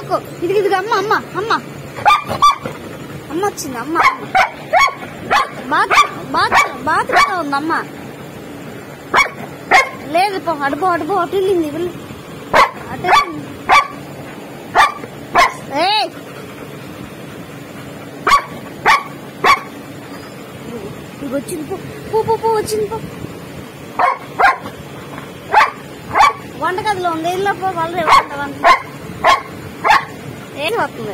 దాక్కో ఇది ఇది అమ్మ అమ్మ అమ్మ అమ్మ వచ్చింది అమ్మ బాత్రూమ్ బాత్రూమ్ బాత్రూమ్ లో ఉంది అమ్మ లేదు పో అడుపో అడుపో అటు వెళ్ళింది వెళ్ళు. అటు వెళ్ళింది. ఏయ్ ఇది వచ్చింది పో పో పో పో వచ్చింది పో వంటగదిలో ఉంది ఇల్లు పో వాళ్ళు వంట వంట ఏం వస్తుంది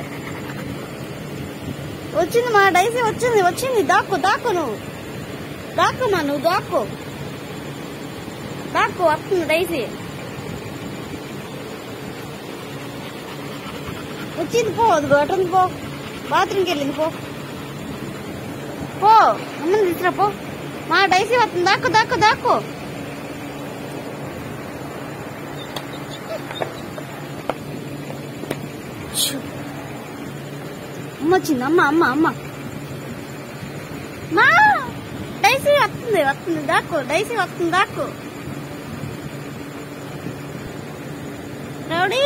వచ్చింది మా డైసీ వచ్చింది వచ్చింది దాక్కు దాక్కు నువ్వు దాక్కు మా నువ్వు దాక్కు దాక్కు వస్తుంది డైసీ వచ్చింది పో అది గొట్టంది పో బాత్రూమ్కి వెళ్ళింది పో పో అమ్మని తీసుకురా పో మా డైసీ వస్తుంది దాక్కు దాక్కు దాక్కు ఛు. అమ్మ వచ్చింది అమ్మ అమ్మ అమ్మ మా డైసీ వస్తుంది వస్తుంది దాక్కు డైసీ వస్తుంది దాక్కు rowdy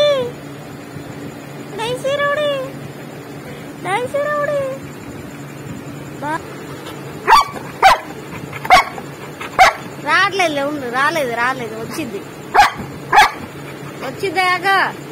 Daisy rowdy Daisy rowdy బా- రావట్లేదు ఉండు రాలేదు రాలేదు వచ్చింది వచ్చిందాగా